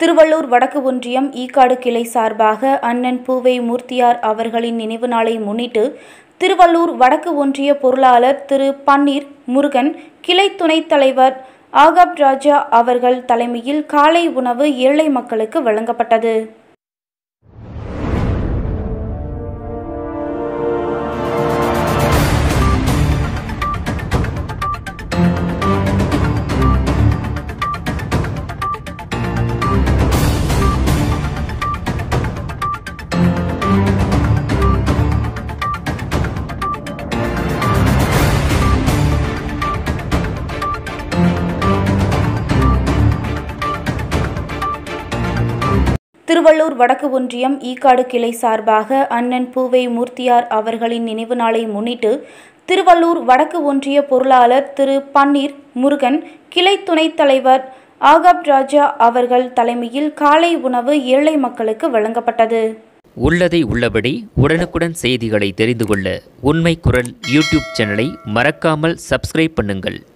திருவள்ளூர் வடக்கு ஒன்றியம் ஈக்காடு கிளை சார்பாக அண்ணன் பூவை மூர்த்தியார் அவர்களின் நினைவு நாளை முன்னிட்டு திருவள்ளூர் வடக்கு ஒன்றிய பொருளாளர் திரு பன்னீர் முருகன் கிளை துணைத் தலைவர் ஆகாப் ராஜா அவர்கள் தலைமையில் காலை உணவு ஏழை மக்களுக்கு வழங்கப்பட்டது திருவள்ளூர் வடக்கு ஒன்றியம் ஈக்காடு கிளை சார்பாக அண்ணன் பூவை மூர்த்தியார் அவர்களின் நினைவு நாளை முன்னிட்டு திருவள்ளூர் வடக்கு ஒன்றிய பொருளாளர் திரு பன்னீர் முருகன் கிளை துணைத் தலைவர் ஆகாப் ராஜா அவர்கள் தலைமையில் காலை உணவு ஏழை மக்களுக்கு வழங்கப்பட்டது உள்ளதை உள்ளபடி உடனுக்குடன் செய்திகளை தெரிந்து கொள்ள உண்மை குரல் யூடியூப் சேனலை மறக்காமல் சப்ஸ்கிரைப் பண்ணுங்கள்